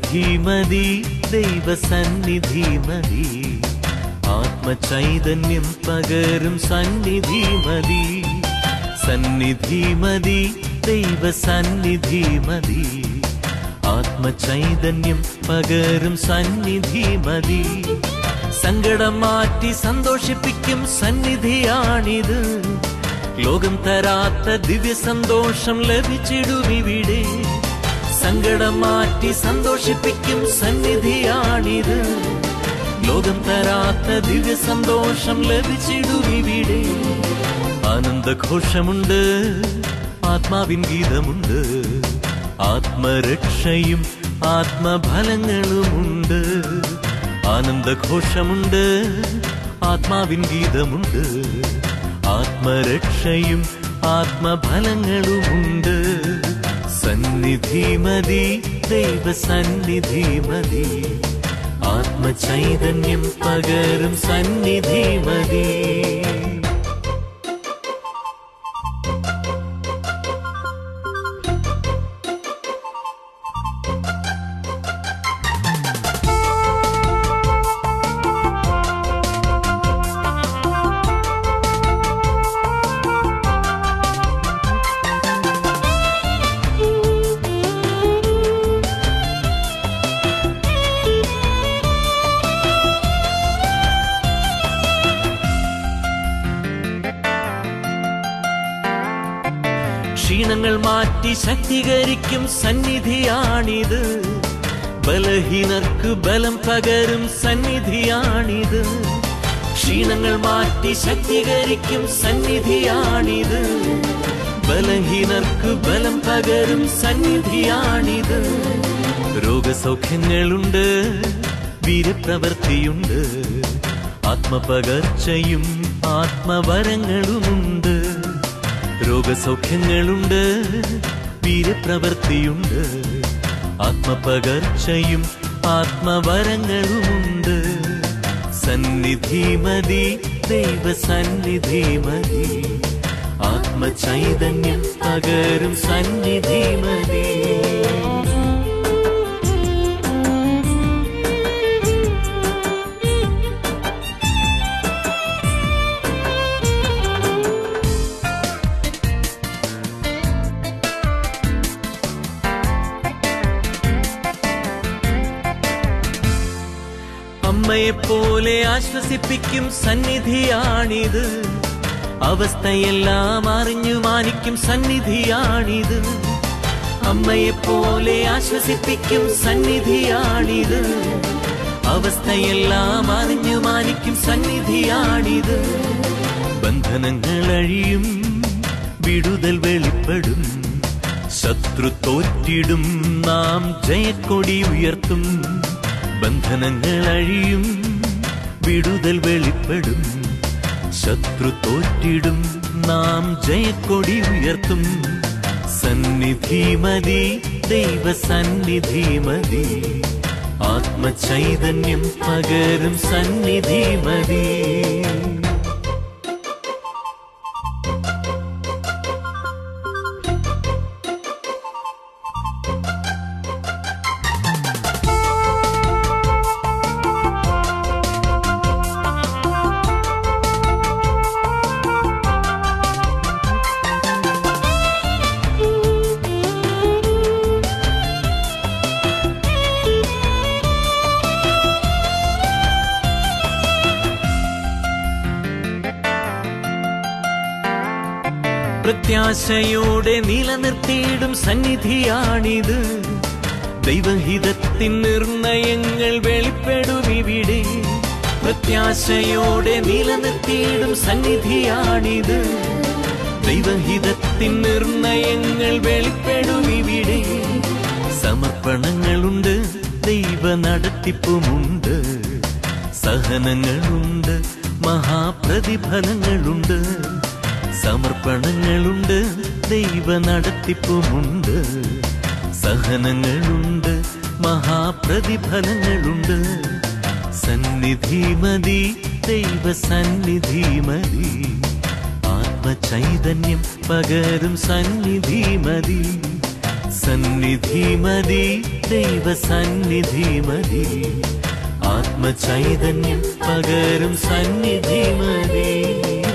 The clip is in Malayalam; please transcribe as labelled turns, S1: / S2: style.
S1: സന്നിധി മതി ദൈവസന്നിധി മതി ആത്മചൈതന്യം പകരും സന്നിധി മതി സന്നിധി മതി ദൈവസന്നിധി മതി ആത്മചൈതന്യം പകരും സന്നിധി മതി സങ്കടം മാറ്റി സന്തോഷിപ്പിക്കും സന്നിധിയാണിത് ലോകം തരാത്ത ദിവ്യ സന്തോഷം ലഭിച്ചിടുമിവിടെ സങ്കടം മാറ്റി സന്തോഷിപ്പിക്കും സന്നിധിയാണിത് ലോകം തരാത്ത ദിവ്യ സന്തോഷം ലഭിച്ചിടുമിവിടെ ആനന്ദഘോഷമുണ്ട് ആത്മാവിൻ ഗീതമുണ്ട് ആത്മരക്ഷയും ആത്മഫലങ്ങളുമുണ്ട് ആനന്ദഘോഷമുണ്ട് ആത്മാവിൻ ഗീതമുണ്ട് ആത്മരക്ഷയും ആത്മഫലങ്ങളുമുണ്ട് സന്നിധി മതി ദൈവസന്നിധി മതി ആത്മചൈതന്യം പകരും സന്നിധി മതി ക്ഷീണങ്ങൾ മാറ്റി ശക്തീകരിക്കും സന്നിധിയാണിത് ബലഹീനർക്ക് ബലം പകരും സന്നിധിയാണിത് ക്ഷീണങ്ങൾ മാറ്റി ശക്തീകരിക്കും സന്നിധിയാണിത് ബലഹീനർക്ക് ബലം പകരും സന്നിധിയാണിത് രോഗസൗഖ്യങ്ങളുണ്ട് വീരപ്രവൃത്തിയുണ്ട് ആത്മപകർച്ചയും ആത്മവരങ്ങളുമുണ്ട് രോഗസൗഖ്യങ്ങളുണ്ട് വീരപ്രവൃത്തിയുണ്ട് ആത്മപകർച്ചയും ആത്മവരങ്ങളുമുണ്ട് സന്നിധി മതി ദൈവസന്നിധി മതി ആത്മചൈതന്യം പകരും സന്നിധി മതി അമ്മയെപ്പോലെ ആശ്വസിപ്പിക്കും സന്നിധിയാണിത് അവസ്ഥയെല്ലാം അറിഞ്ഞു മാനിക്കും സന്നിധിയാണിത് അമ്മയെപ്പോലെ ആശ്വസിപ്പിക്കും സന്നിധിയാണിത് അവസ്ഥയെല്ലാം അറിഞ്ഞു മാനിക്കും സന്നിധിയാണിത് ബന്ധനങ്ങൾ അഴിയും വിടുതൽ വെളിപ്പെടും ശത്രു തോറ്റിടും നാം ജയക്കൊടി ഉയർത്തും ബന്ധനങ്ങൾ അഴിയും വിടുതൽ വെളിപ്പെടും ശത്രു തോറ്റിടും നാം ജയക്കൊടി ഉയർത്തും സന്നിധി മതി ദൈവസന്നിധി മതി ആത്മചൈതന്യം പകരും സന്നിധി മതി പ്രത്യാശയോടെ നിലനിർത്തിയിടും സന്നിധിയാണിത് ദൈവഹിതത്തിൻ നിർണയങ്ങൾ വെളിപ്പെടുമിവിടെ പ്രത്യാശയോടെ നിലനിർത്തിയിടും സന്നിധിയാണിത് ദൈവഹിതത്തിൻ നിർണയങ്ങൾ വെളിപ്പെടുമിവിടെ സമർപ്പണങ്ങളുണ്ട് ദൈവ നടത്തിപ്പുമുണ്ട് സഹനങ്ങളുണ്ട് മഹാപ്രതിഫലങ്ങളുണ്ട് സമർപ്പണങ്ങളുണ്ട് ദൈവ നടത്തിപ്പുമുണ്ട് സഹനങ്ങളുണ്ട് മഹാപ്രതിഫലങ്ങളുണ്ട് സന്നിധി മതി ദൈവ സന്നിധി മതി ആത്മചൈതന്യം പകരും സന്നിധി മതി സന്നിധി മതി ദൈവ സന്നിധി മതി ആത്മചൈതന്യം പകരും സന്നിധി മതി